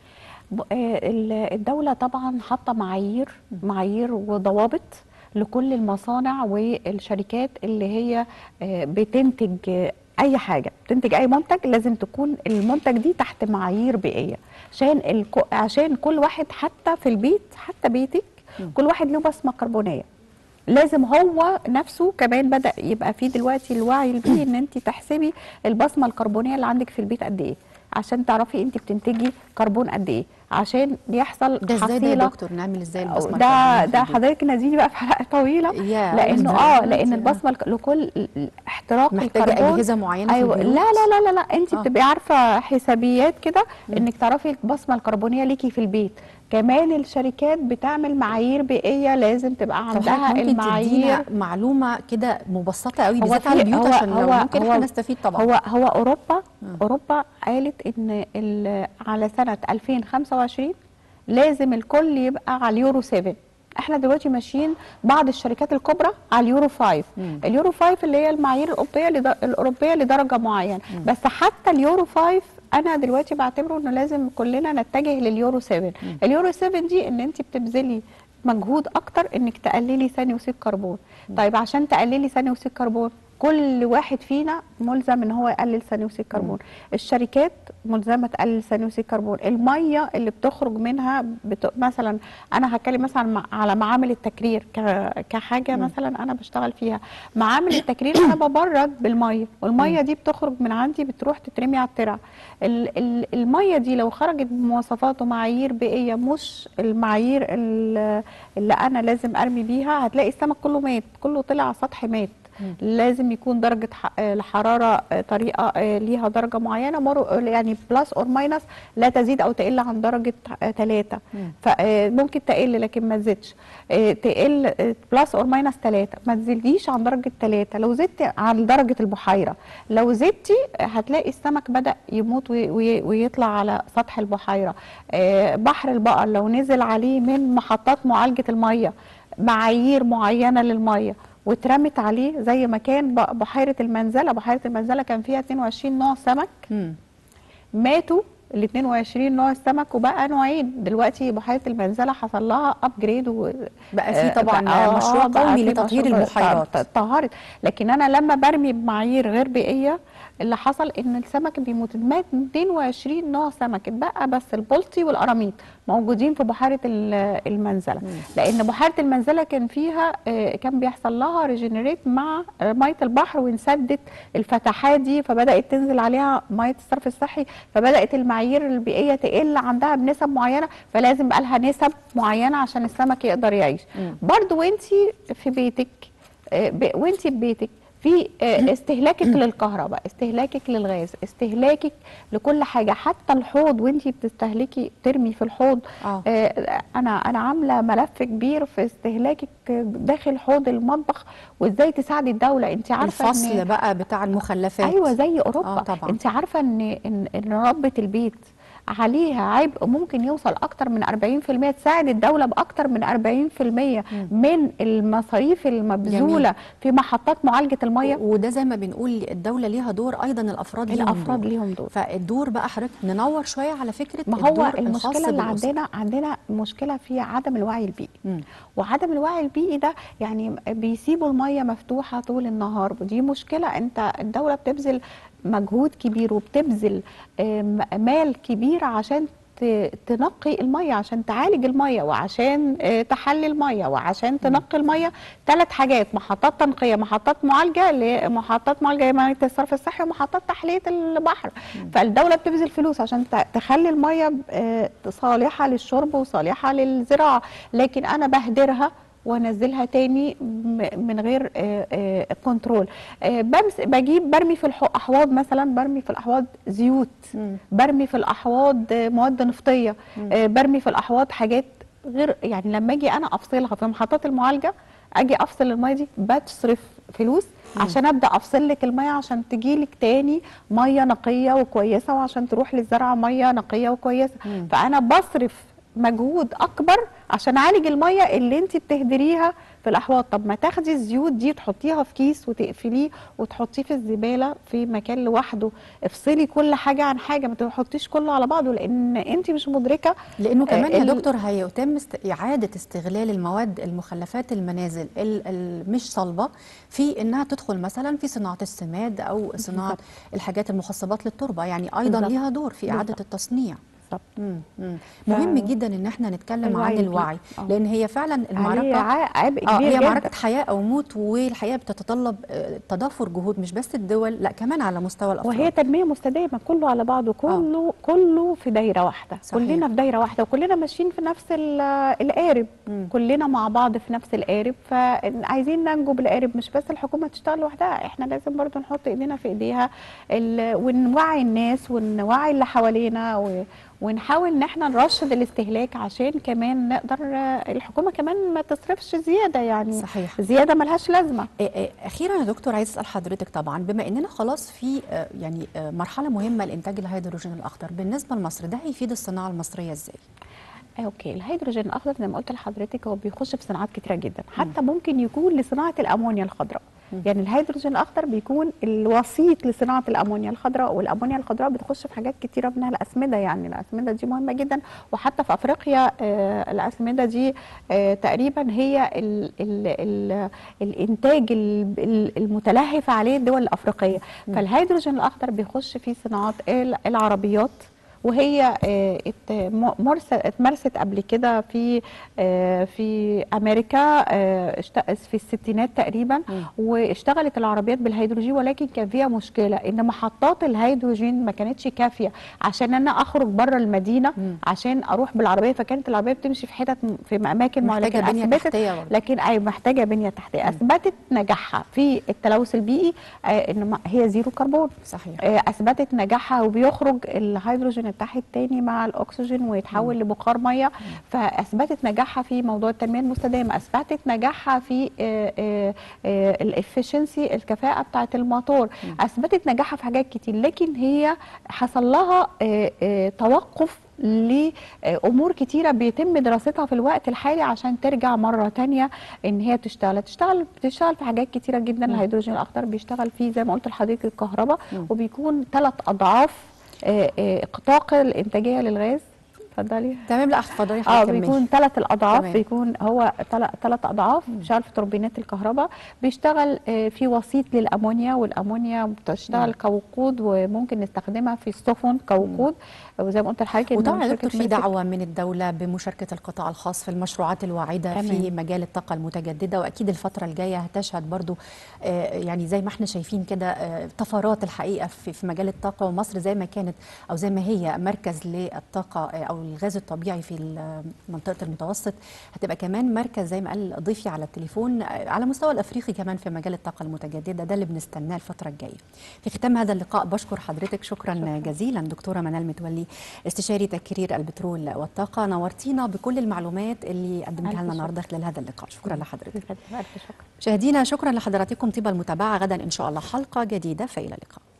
ب- آه، ال- الدولة طبعا حاطة معايير معايير وضوابط لكل المصانع والشركات اللي هي آه، بتنتج آه، اي حاجه بتنتج اي منتج لازم تكون المنتج دي تحت معايير بيئيه عشان الكو عشان كل واحد حتى في البيت حتى بيتك كل واحد له بصمه كربونيه لازم هو نفسه كمان بدا يبقى فيه دلوقتي الوعي البيئي ان انت تحسبي البصمه الكربونيه اللي عندك في البيت قد ايه عشان تعرفي انت بتنتجي كربون قد ايه عشان يحصل ده ازاي ده يا حصيله دكتور نعمل ازاي البصمه ده الكربونية في ده البيت؟ حضرتك ناديني بقى في حلقه طويله يا لانه ده اه أنت- لان آه. البصمه الك- لكل ال- ال- احتراق محتاجه الكربون اجهزه معينه ايوه في لا البيوت؟ لا لا لا, لا. انت آه. بتبقي عارفه حسابيات كده انك تعرفي البصمه الكربونيه ليكي في البيت كمان الشركات بتعمل معايير بيئيه لازم تبقى طب عندها حضرتك ممكن المعايير تدينا معلومه كده مبسطه قوي هو بالذات في- على البيوت هو- عشان لو هو- ممكن هو- احنا نستفيد طبعا هو هو اوروبا اوروبا قالت ان ال- على سنه 2025 لازم الكل يبقى على اليورو 7 احنا دلوقتي ماشيين بعض الشركات الكبرى على اليورو 5 اليورو 5 اللي هي المعايير الاوروبيه لد- الاوروبيه لدرجه معينه بس حتى اليورو 5 انا دلوقتي بعتبره انه لازم كلنا نتجه لليورو 7 اليورو 7 دي ان انت بتبذلي مجهود اكتر انك تقللي ثاني اكسيد كربون طيب عشان تقللي ثاني اكسيد كربون كل واحد فينا ملزم ان هو يقلل ثاني اكسيد كربون الشركات ملزمه تقلل ثاني اكسيد كربون الميه اللي بتخرج منها بت... مثلا انا هتكلم مثلا مع- على معامل التكرير ك... كحاجه مثلا انا بشتغل فيها معامل التكرير انا ببرد بالميه والميه دي بتخرج من عندي بتروح تترمي على الترع ال... ال... الميه دي لو خرجت بمواصفات ومعايير بيئيه مش المعايير ال- اللي انا لازم ارمي بيها هتلاقي السمك كله مات كله طلع على سطح مات لازم يكون درجة ح- آه، الحرارة آه، طريقة آه، ليها درجة معينة مرو يعني بلس اور ماينس لا تزيد أو تقل عن درجة ثلاثة فممكن تقل لكن ما تزيدش آه، تقل بلس اور ماينس ثلاثة ما تزيديش عن درجة ثلاثة لو زدت عن درجة البحيرة لو زدتي آه، هتلاقي السمك بدأ يموت وي- وي- ويطلع على سطح البحيرة آه، بحر البقر لو نزل عليه من محطات معالجة المية معايير معينة للمية واترمت عليه زي ما كان ب- بحيرة المنزلة بحيرة المنزلة كان فيها 22 نوع سمك مم. ماتوا ال 22 نوع السمك وبقى نوعين دلوقتي بحيرة المنزلة حصل لها ابجريد و بقى في طبعا آه، مشروع بقى قومي في لتطهير مشروع- البحيرات ط- طهرت لكن انا لما برمي بمعايير غير بيئيه اللي حصل ان السمك بيموت مات 22 نوع سمك اتبقى بس البلطي والقراميط موجودين في بحيره ال- المنزله لان بحيره المنزله كان فيها آه، كان بيحصل لها ريجنريت مع آه، ميه البحر وانسدت الفتحات دي فبدات تنزل عليها ميه الصرف الصحي فبدات المعايير البيئيه تقل عندها بنسب معينه فلازم بقى لها نسب معينه عشان السمك يقدر يعيش برضو وانتي في بيتك آه، ب- وانتي في بيتك في آه، استهلاكك للكهرباء استهلاكك للغاز استهلاكك لكل حاجه حتى الحوض وانتي بتستهلكي ترمي في الحوض آه. آه، انا انا عامله ملف كبير في استهلاكك داخل حوض المطبخ وازاي تساعدي الدوله انت عارفه الفصل إن بقى بتاع المخلفات ايوه زي اوروبا آه، طبعاً. انت عارفه ان ان ان ربة البيت عليها عبء ممكن يوصل اكتر من 40% تساعد الدوله باكتر من 40% من المصاريف المبذوله جميل. في محطات معالجه الميه وده زي ما بنقول الدوله ليها دور ايضا الافراد ليهم الافراد دور. ليهم دور فالدور بقى حضرتك ننور شويه على فكره ما الدور هو الخاص المشكله اللي بالأسرة. عندنا عندنا مشكله في عدم الوعي البيئي مم. وعدم الوعي البيئي ده يعني بيسيبوا الميه مفتوحه طول النهار ودي مشكله انت الدوله بتبذل مجهود كبير وبتبذل آم، مال كبير عشان ت- تنقي الميه عشان تعالج الميه وعشان آه، تحلي الميه وعشان تنقي الميه ثلاث حاجات محطات تنقيه محطات معالجه لمحطات معالجه ميه الصرف الصحي ومحطات تحليه البحر فالدوله بتبذل فلوس عشان ت- تخلي الميه آه، صالحه للشرب وصالحه للزراعه لكن انا بهدرها وانزلها تاني م- من غير آه، آه، كنترول آه، بمس بجيب برمي في الاحواض مثلا برمي في الاحواض زيوت مم. برمي في الاحواض آه، مواد نفطيه آه، برمي في الاحواض حاجات غير يعني لما اجي انا افصلها في محطات المعالجه اجي افصل الميه دي بتصرف فلوس عشان ابدا افصل لك الميه عشان تجي لك تاني ميه نقيه وكويسه وعشان تروح للزرعه ميه نقيه وكويسه مم. فانا بصرف مجهود اكبر عشان اعالج الميه اللي انت بتهدريها في الاحواض طب ما تاخدي الزيوت دي تحطيها في كيس وتقفليه وتحطيه في الزباله في مكان لوحده افصلي كل حاجه عن حاجه ما تحطيش كله على بعضه لان انت مش مدركه لانه كمان آه، يا ال- دكتور هيتم است... اعاده استغلال المواد المخلفات المنازل ال- ال- مش صلبه في انها تدخل مثلا في صناعه السماد او صناعه بالظبط. الحاجات المخصبات للتربه يعني ايضا بالظبط. ليها دور في اعاده بالظبط. التصنيع بالظبط مم. مم. مهم جدا ان احنا نتكلم الوعي عن البيئي. الوعي آه. لان هي فعلا عليه المعركه ع- عبء اه كبير هي جدا معركه حياه او موت والحقيقه بتتطلب آه، تضافر جهود مش بس الدول لا كمان على مستوى الافراد وهي تنميه مستدامه كله على بعضه كله كله في دايره واحده صحيح. كلنا في دايره واحده وكلنا ماشيين في نفس ال- القارب مم. كلنا مع بعض في نفس القارب فعايزين ننجو بالقارب مش بس الحكومه تشتغل لوحدها احنا لازم برضو نحط ايدينا في ايديها ال- ونوعي الناس ونوعي اللي حوالينا و ونحاول ان احنا نرشد الاستهلاك عشان كمان نقدر الحكومه كمان ما تصرفش زياده يعني صحيح زياده ملهاش لازمه آه، آه، اخيرا يا دكتور عايز اسال حضرتك طبعا بما اننا خلاص في آه، يعني آه، مرحله مهمه لانتاج الهيدروجين الاخضر بالنسبه لمصر ده هيفيد الصناعه المصريه ازاي اوكي الهيدروجين الاخضر زي ما قلت لحضرتك هو بيخش في صناعات كتيره جدا حتى ممكن يكون لصناعه الامونيا الخضراء يعني الهيدروجين الاخضر بيكون الوسيط لصناعه الامونيا الخضراء والامونيا الخضراء بتخش في حاجات كتيره منها الاسمده يعني الاسمده دي مهمه جدا وحتى في افريقيا آه الاسمده دي آه تقريبا هي ال ال ال الانتاج ال- ال- المتلهف عليه الدول الافريقيه فالهيدروجين الاخضر بيخش في صناعات ال- العربيات وهي آه، ات- م- مرس- اتمارست قبل كده في آه، في امريكا آه، اشت- في الستينات تقريبا مم. واشتغلت العربيات بالهيدروجين ولكن كان فيها مشكله ان محطات الهيدروجين ما كانتش كافيه عشان انا اخرج بره المدينه مم. عشان اروح بالعربيه فكانت العربيه بتمشي في حتت م- في اماكن معينه محتاجه لكن بنيه أثبتت- تحتيه برضه لكن اي محتاجه بنيه تحتيه اثبتت نجاحها في التلوث البيئي آه، ان ما- هي زيرو كربون صحيح آه، اثبتت نجاحها وبيخرج الهيدروجين التحت التاني مع الاكسجين ويتحول لبخار ميه فاثبتت نجاحها في موضوع التنميه المستدامه اثبتت نجاحها في الافشنسي الكفاءه بتاعه الموتور اثبتت نجاحها في حاجات كتير لكن هي حصل لها آه، آه، توقف لامور كتيره بيتم دراستها في الوقت الحالي عشان ترجع مره تانية ان هي تشتغل تشتغل بتشتغل في حاجات كتيره جدا مم. الهيدروجين الاخضر بيشتغل فيه زي ما قلت لحضرتك الكهرباء مم. وبيكون ثلاث اضعاف آه، آه، طاقه الانتاجيه للغاز اتفضلي تمام لا اتفضلي اه حضرتك كملي. بيكون ثلاث الاضعاف تمام. بيكون هو ثلاث اضعاف بيشتغل في توربينات الكهرباء بيشتغل آه، في وسيط للامونيا والامونيا بتشتغل كوقود وممكن نستخدمها في السفن كوقود وزي ما قلت لحضرتك إن وطبعا يا شركة دكتور في ميرسك- دعوه من الدوله بمشاركه القطاع الخاص في المشروعات الواعده في تمام. مجال الطاقه المتجدده واكيد الفتره الجايه هتشهد برضو آه، يعني زي ما احنا شايفين كده آه، طفرات الحقيقه في في مجال الطاقه ومصر زي ما كانت او زي ما هي مركز للطاقه آه، او الغاز الطبيعي في ال- منطقه المتوسط هتبقى كمان مركز زي ما قال ضيفي على التليفون آه، على مستوى الافريقي كمان في مجال الطاقه المتجدده ده اللي بنستناه الفتره الجايه في ختام هذا اللقاء بشكر حضرتك شكرا, شكرا. جزيلا دكتوره منال متولي استشاري تكرير البترول والطاقه نورتينا بكل المعلومات اللي قدمتها ألف لنا شكر. النهارده خلال هذا اللقاء شكرا لحضرتك ألف شكر مشاهدينا شكرا لحضراتكم طيب المتابعه غدا ان شاء الله حلقه جديده فالى اللقاء